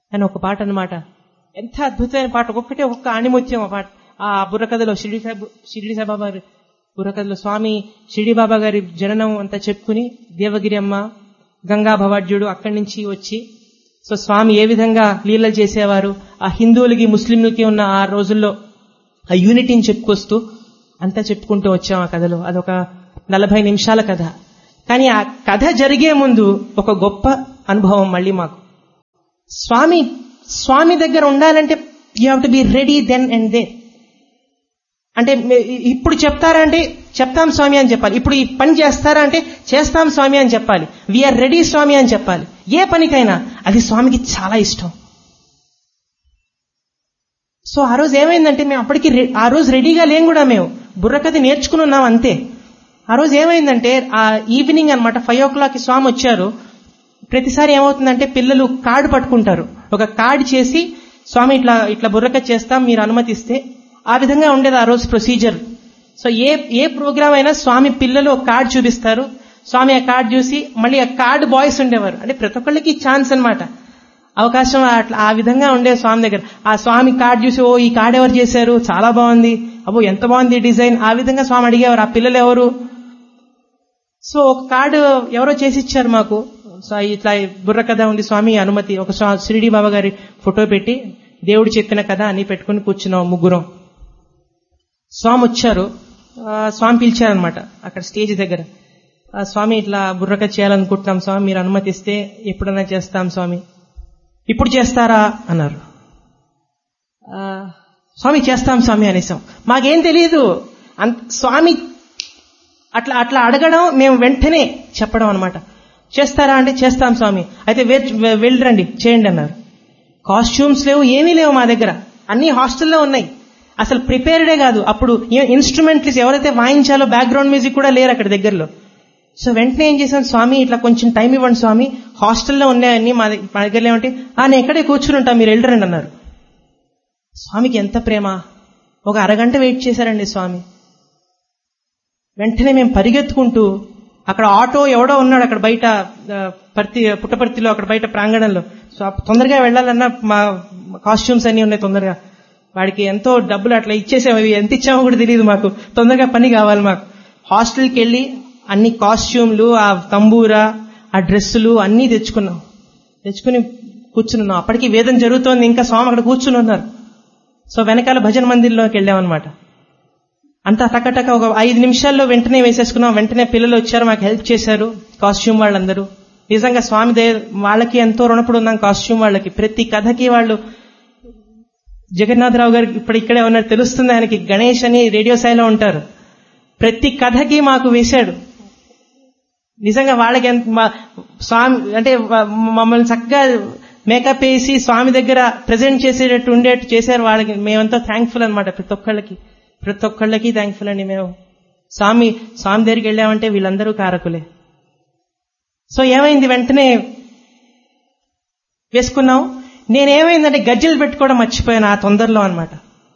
అని ఒక పాట అన్నమాట ఎంత అద్భుతమైన పాట ఒక్కటే ఒక్క ఆణిముత్యం ఆ పాట ఆ బుర్రకథలో షిరిడి సాయి షిరిడి సాయిబాబా గారి బుర్రకథలో స్వామి షిరిడి బాబా గారి జననం అంతా చెప్పుకుని దేవగిరి అమ్మ గంగా భవాడ్యుడు అక్కడి నుంచి వచ్చి సో స్వామి ఏ విధంగా లీలలు చేసేవారు ఆ హిందువులకి ముస్లింలకి ఉన్న ఆ రోజుల్లో ఆ యూనిటీని చెప్పుకొస్తూ అంతా చెప్పుకుంటూ వచ్చాం ఆ కథలో అదొక నలభై నిమిషాల కథ కానీ ఆ కథ జరిగే ముందు ఒక గొప్ప అనుభవం మళ్ళీ మాకు స్వామి స్వామి దగ్గర ఉండాలంటే you have to be ready then and they అంటే మే- ఇప్పుడు చెప్తారా అంటే చెప్తాం స్వామి అని చెప్పాలి ఇప్పుడు ఈ పని చేస్తారా అంటే చేస్తాం స్వామి అని చెప్పాలి వీఆర్ రెడీ స్వామి అని చెప్పాలి ఏ పనికైనా అది స్వామికి చాలా ఇష్టం సో ఆ రోజు ఏమైందంటే మేము అప్పటికి రె- ఆ రోజు రెడీగా లేం కూడా మేము బుర్రకథ నేర్చుకుని ఉన్నాం అంతే ఆ రోజు ఏమైందంటే ఆ ఈవినింగ్ అన్నమాట ఫైవ్ ఓ క్లాక్ స్వామి వచ్చారు ప్రతిసారి ఏమవుతుందంటే పిల్లలు కార్డు పట్టుకుంటారు ఒక కార్డు చేసి స్వామి ఇట్లా ఇట్లా బుర్రకథ చేస్తాం మీరు అనుమతిస్తే ఆ విధంగా ఉండేది ఆ రోజు ప్రొసీజర్ సో ఏ ఏ ప్రోగ్రామ్ అయినా స్వామి పిల్లలు ఒక కార్డు చూపిస్తారు స్వామి ఆ కార్డు చూసి మళ్ళీ ఆ కార్డు బాయ్స్ ఉండేవారు అంటే ప్రతి ఒక్కళ్ళకి ఛాన్స్ అన్నమాట అవకాశం అట్లా ఆ విధంగా ఉండే స్వామి దగ్గర ఆ స్వామి కార్డు చూసి ఓ ఈ కార్డు ఎవరు చేశారు చాలా బాగుంది అబ్బో ఎంత బాగుంది ఈ డిజైన్ ఆ విధంగా స్వామి అడిగేవారు ఆ పిల్లలు ఎవరు సో ఒక కార్డు ఎవరో చేసి ఇచ్చారు మాకు సో ఇట్లా బుర్ర కథ ఉంది స్వామి అనుమతి ఒక స్వా- షిరిడి బాబా గారి ఫోటో పెట్టి దేవుడు చెప్పిన కథ అని పెట్టుకుని కూర్చున్నాం ముగ్గురం స్వామి వచ్చారు ఆ, స్వామి పిలిచారనమాట అక్కడ స్టేజ్ దగ్గర ఆ, స్వామి ఇట్లా బుర్రక చేయాలనుకుంటున్నాం స్వామి మీరు అనుమతిస్తే ఎప్పుడైనా చేస్తాం స్వామి ఇప్పుడు చేస్తారా అన్నారు ఆ, స్వామి చేస్తాం స్వామి అనేసాం మాకేం తెలియదు అంత స్వామి అట్లా అట్లా అడగడం మేము వెంటనే చెప్పడం అనమాట చేస్తారా అంటే చేస్తాం స్వామి అయితే వే- వె- వెళ్ళరండి చేయండి అన్నారు కాస్ట్యూమ్స్ లేవు ఏమీ లేవు మా దగ్గర అన్ని హాస్టల్లో ఉన్నాయి అసలు ప్రిపేర్డే కాదు అప్పుడు ఇన్స్ట్రుమెంట్స్ ఎవరైతే వాయించాలో బ్యాక్గ్రౌండ్ మ్యూజిక్ కూడా లేరు అక్కడ దగ్గరలో సో వెంటనే ఏం చేశాను స్వామి ఇట్లా కొంచెం టైం ఇవ్వండి స్వామి హాస్టల్లో ఉన్నాయని మా దగ్గ- మా దగ్గర ఏమంటే ఆ నేను ఎక్కడే కూర్చుని ఉంటా మీరు వెళ్ళరండి అన్నారు స్వామికి ఎంత ప్రేమ ఒక అరగంట వెయిట్ చేశారండి స్వామి వెంటనే మేము పరిగెత్తుకుంటూ అక్కడ ఆటో ఎవడో ఉన్నాడు అక్కడ బయట ఆ, పర్తి పుట్టపర్తిలో అక్కడ బయట ప్రాంగణంలో సో అప్పుడు తొందరగా వెళ్ళాలన్నా మా కాస్ట్యూమ్స్ అన్ని ఉన్నాయి తొందరగా వాడికి ఎంతో డబ్బులు అట్లా ఇచ్చేసాము అవి ఎంత ఇచ్చామో కూడా తెలియదు మాకు తొందరగా పని కావాలి మాకు హాస్టల్కి వెళ్ళి అన్ని కాస్ట్యూమ్లు ఆ తంబూరా ఆ డ్రెస్సులు అన్నీ తెచ్చుకున్నాం తెచ్చుకుని కూర్చున్నాం అప్పటికి వేదం జరుగుతోంది ఇంకా స్వామి అక్కడ కూర్చుని ఉన్నారు సో వెనకాల భజన మందిర్లోకి వెళ్ళామన్నమాట అంతా టకటక ఒక ఐదు నిమిషాల్లో వెంటనే వేసేసుకున్నాం వెంటనే పిల్లలు వచ్చారు మాకు హెల్ప్ చేశారు కాస్ట్యూమ్ వాళ్ళందరూ నిజంగా స్వామి దే వాళ్ళకి ఎంతో రుణపడి ఉన్నాం కాస్ట్యూమ్ వాళ్ళకి ప్రతి కథకి వాళ్ళు జగన్నాథరావు గారికి ఇప్పుడు ఇక్కడే ఉన్నారు తెలుస్తుంది ఆయనకి గణేష్ అని రేడియో స్థాయిలో ఉంటారు ప్రతి కథకి మాకు వేశాడు నిజంగా వాళ్ళకి ఎంత మా- స్వామి అంటే వ- మమ్మల్ని చక్కగా మేకప్ వేసి స్వామి దగ్గర ప్రజెంట్ చేసేటట్టు ఉండేట్టు చేశారు వాళ్ళకి మేమంతా థ్యాంక్ఫుల్ అనమాట ప్రతి ఒక్కళ్ళకి ప్రతి ఒక్కళ్ళకి థ్యాంక్ఫుల్ అండి మేము స్వామి స్వామి దగ్గరికి వెళ్ళామంటే వీళ్ళందరూ కారకులే సో ఏమైంది వెంటనే వేసుకున్నాం నేనేమైందంటే గజ్జలు పెట్టుకోవడం మర్చిపోయాను ఆ తొందరలో అనమాట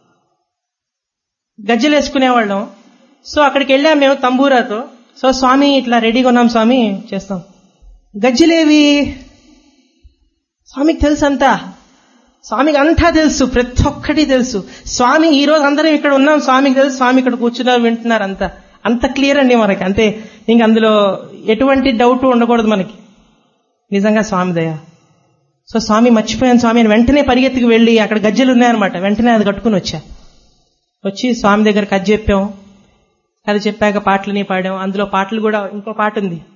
గజ్జలు వేసుకునేవాళ్ళం సో అక్కడికి వెళ్ళాం మేము తంబూరాతో సో స్వామి ఇట్లా రెడీగా ఉన్నాం స్వామి చేస్తాం గజ్జలేవి స్వామికి తెలుసు అంతా స్వామికి అంతా తెలుసు ప్రతి ఒక్కటి తెలుసు స్వామి ఈ రోజు అందరం ఇక్కడ ఉన్నాం స్వామికి తెలుసు స్వామి ఇక్కడ కూర్చున్నారు వింటున్నారు అంతా అంత క్లియర్ అండి మనకి అంతే ఇంక అందులో ఎటువంటి డౌట్ ఉండకూడదు మనకి నిజంగా స్వామి దయ సో స్వామి మర్చిపోయాను స్వామి అని వెంటనే పరిగెత్తుకు వెళ్ళి అక్కడ గజ్జలు ఉన్నాయన్నమాట వెంటనే అది కట్టుకుని వచ్చా వచ్చి స్వామి దగ్గర కథ చెప్పాం కథ చెప్పాక పాటలని పాడాం అందులో పాటలు కూడా ఇంకో పాట ఉంది